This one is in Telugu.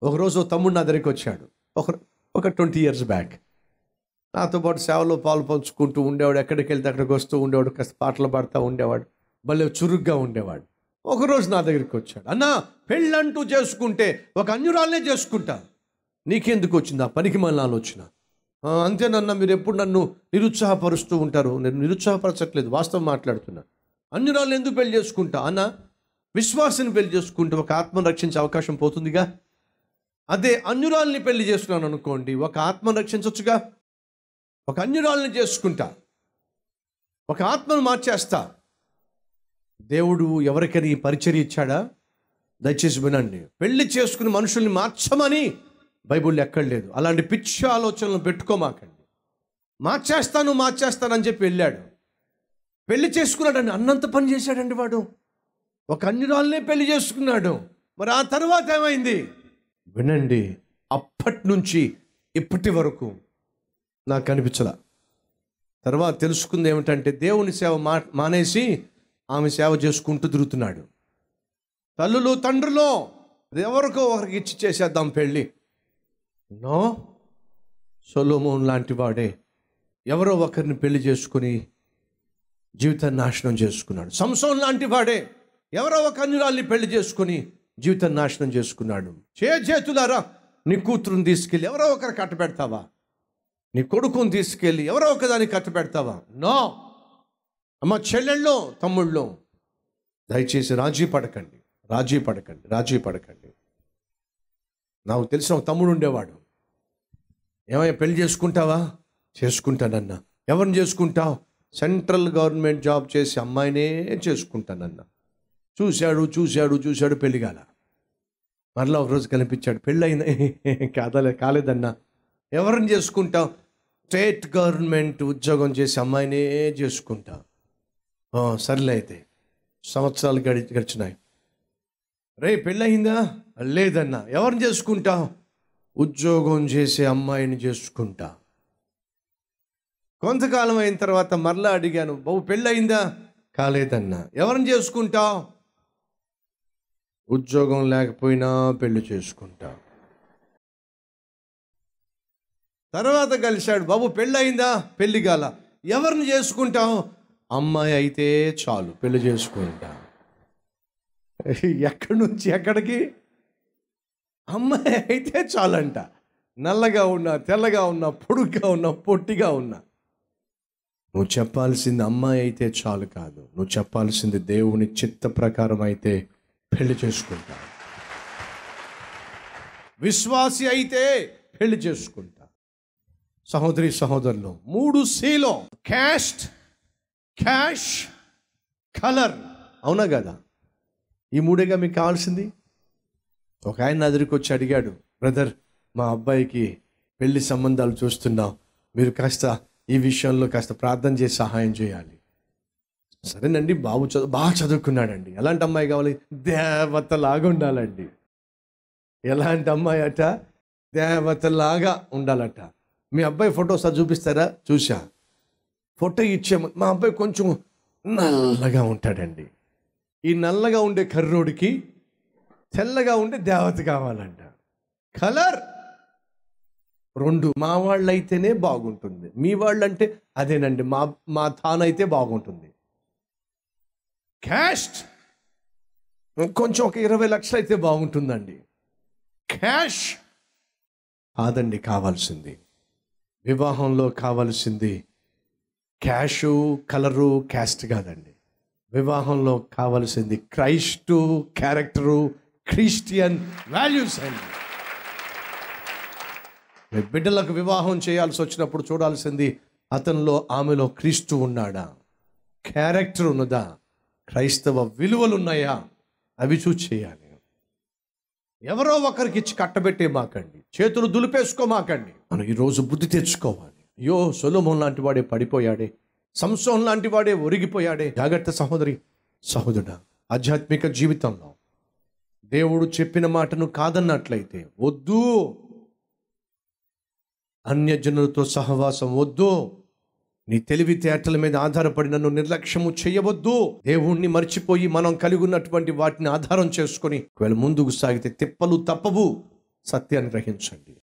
ఒకరోజు ఓ తమ్ముడు నా దగ్గరికి వచ్చాడు ఒక ఒక ట్వంటీ ఇయర్స్ బ్యాక్ నాతో పాటు సేవలో పాలు పంచుకుంటూ ఉండేవాడు ఎక్కడికి వెళ్తే అక్కడికి వస్తూ ఉండేవాడు కాస్త పాటలు పాడుతూ ఉండేవాడు భలే చురుగ్గా ఉండేవాడు ఒకరోజు నా దగ్గరికి వచ్చాడు అన్నా పెళ్ళంటూ చేసుకుంటే ఒక అన్యురాలనే చేసుకుంటా నీకెందుకు వచ్చింది ఆ పనికి మళ్ళీ ఆలోచన "ఆ, అంతేనన్నా మీరు ఎప్పుడు నన్ను నిరుత్సాహపరుస్తూ ఉంటారు నేను నిరుత్సాహపరచట్లేదు వాస్తవం మాట్లాడుతున్నా అన్యురాలను ఎందుకు పెళ్లి చేసుకుంటా అన్న విశ్వాసాన్ని పెళ్లి చేసుకుంటే ఒక ఆత్మను రక్షించే అవకాశం పోతుందిగా అదే అన్యురాల్ని పెళ్లి చేసుకున్నాను అనుకోండి ఒక ఆత్మను రక్షించవచ్చుగా ఒక అన్యురాల్ని చేసుకుంటా ఒక ఆత్మను మార్చేస్తా దేవుడు ఎవరికైనా ఈ పరిచర్య ఇచ్చాడా దయచేసి వినండి పెళ్లి చేసుకుని మనుషుల్ని మార్చమని బైబిల్లో ఎక్కడ లేదు అలాంటి పిచ్చి ఆలోచనలు పెట్టుకోమాకండి మార్చేస్తాను మార్చేస్తానని చెప్పి వెళ్ళాడు పెళ్లి చేసుకున్నాడండి అన్నంత పని చేశాడండి వాడు ఒక అన్యురాలనే పెళ్లి చేసుకున్నాడు మరి ఆ తర్వాత ఏమైంది వినండి అప్పటి నుంచి ఇప్పటి వరకు నాకు కనిపించలా తర్వాత తెలుసుకుంది ఏమిటంటే దేవుని సేవ మా మానేసి ఆమె సేవ చేసుకుంటూ తిరుగుతున్నాడు తల్లులు తండ్రులు ఎవరికో ఒకరికి ఇచ్చి చేసేద్దాం పెళ్ళి నో సొలోమోన్ లాంటి వాడే ఎవరో ఒకరిని పెళ్లి చేసుకుని జీవితాన్ని నాశనం చేసుకున్నాడు సంసోన్ లాంటి వాడే ఎవరో ఒక అన్యురాల్ని పెళ్లి చేసుకుని జీవితాన్ని నాశనం చేసుకున్నాడు చే చేతులారా నీ కూతురుని తీసుకెళ్ళి ఎవరో ఒకరు కట్టబెడతావా నీ కొడుకుని తీసుకెళ్ళి ఎవరో ఒకదాన్ని కట్టబెడతావా నో అమ్మ చెల్లెళ్ళో తమ్ముళ్ళో దయచేసి రాజీ పడకండి రాజీ పడకండి రాజీ పడకండి నాకు తెలిసిన ఒక తమ్ముడు ఉండేవాడు ఏమయ్యా పెళ్లి చేసుకుంటావా చేసుకుంటానన్నా ఎవరిని చేసుకుంటావు సెంట్రల్ గవర్నమెంట్ జాబ్ చేసి అమ్మాయినే చేసుకుంటానన్నా చూశాడు చూశాడు చూశాడు పెళ్లి కాల మరలా ఒకరోజు కనిపించాడు పెళ్ళైన కాదలే కాలేదన్నా ఎవరిని చేసుకుంటావు స్టేట్ గవర్నమెంట్ ఉద్యోగం చేసి అమ్మాయినే చేసుకుంటా "ఆ, సర్లే అయితే సంవత్సరాలు గడి గడిచినాయి రే పెళ్ళయిందా లేదన్నా ఎవరిని చేసుకుంటావు ఉద్యోగం చేసే అమ్మాయిని చేసుకుంటా కొంతకాలం అయిన తర్వాత మరలా అడిగాను బాబు పెళ్ళయిందా కాలేదన్నా ఎవరిని చేసుకుంటావు ఉద్యోగం లేకపోయినా పెళ్లి చేసుకుంటా తర్వాత కలిశాడు బాబు పెళ్ళయిందా పెళ్లి కాల ఎవరిని చేసుకుంటావు అమ్మాయి అయితే చాలు పెళ్లి చేసుకుంటా ఎక్కడి నుంచి ఎక్కడికి అమ్మాయి అయితే చాలంట నల్లగా ఉన్నా తెల్లగా ఉన్నా పొడుగ్గా ఉన్నా పొట్టిగా ఉన్నా నువ్వు చెప్పాల్సింది అమ్మాయి అయితే చాలు కాదు నువ్వు చెప్పాల్సింది దేవుని చిత్త ప్రకారం అయితే పెళ్లి చేసుకుంటా విశ్వాసి అయితే పెళ్లి చేసుకుంటా సహోదరి సహోదరులు మూడు సీలో క్యాస్ట్ క్యాష్ కలర్ అవునా కదా ఈ మూడేగా మీకు కావాల్సింది ఒక ఆయన నా దగ్గరికి వచ్చి అడిగాడు బ్రదర్ మా అబ్బాయికి పెళ్లి సంబంధాలు చూస్తున్నాం మీరు కాస్త ఈ విషయంలో కాస్త ప్రార్థన చేసి సహాయం చేయాలి సరేనండి బాబు చదువు బాగా చదువుకున్నాడండి ఎలాంటి అమ్మాయి కావాలి దేవతలాగా ఉండాలండి ఎలాంటి అమ్మాయి అట దేవతలాగా ఉండాలట మీ అబ్బాయి ఫోటో సార్ చూపిస్తారా చూసా ఫోటో ఇచ్చే ము- మా అబ్బాయి కొంచెం నల్లగా ఉంటాడండి ఈ నల్లగా ఉండే కర్రోడికి తెల్లగా ఉండే దేవత కావాలంట కలర్ రెండు మా వాళ్ళైతేనే బాగుంటుంది మీ వాళ్ళంటే అదేనండి మా మా తానైతే బాగుంటుంది క్యాస్ట్ కొంచెం ఒక ఇరవై లక్షలు అయితే బాగుంటుందండి క్యాష్ కాదండి కావాల్సింది వివాహంలో కావాల్సింది క్యాషు కలరు క్యాస్ట్ కాదండి వివాహంలో కావాల్సింది క్రైస్టు క్యారెక్టరు క్రిస్టియన్ వాల్యూస్ అండి మీ బిడ్డలకు వివాహం చేయాల్సి వచ్చినప్పుడు చూడాల్సింది అతనిలో ఆమెలో క్రీస్తు ఉన్నాడా క్యారెక్టర్ ఉన్నదా క్రైస్తవ విలువలు ఉన్నాయా అవి చూసి చేయాలి ఎవరో ఒకరికి ఇచ్చి కట్టబెట్టే మాకండి చేతులు దులిపేసుకోమాకండి మనం ఈరోజు బుద్ధి తెచ్చుకోవాలి అయ్యో సొలోమోన్ లాంటి వాడే పడిపోయాడే సంసోన్ లాంటి వాడే ఒరిగిపోయాడే జాగ్రత్త సహోదరి సహోదరుడా ఆధ్యాత్మిక జీవితంలో దేవుడు చెప్పిన మాటను కాదన్నట్లయితే వద్దు అన్యజనులతో సహవాసం వద్దు నీ తెలివితేటల మీద ఆధారపడి నన్ను నిర్లక్ష్యము చేయవద్దు దేవుణ్ణి మర్చిపోయి మనం కలిగి ఉన్నటువంటి వాటిని ఆధారం చేసుకొని ఒకవేళ ముందుకు సాగితే తిప్పలు తప్పవు సత్యాన్ని గ్రహించండి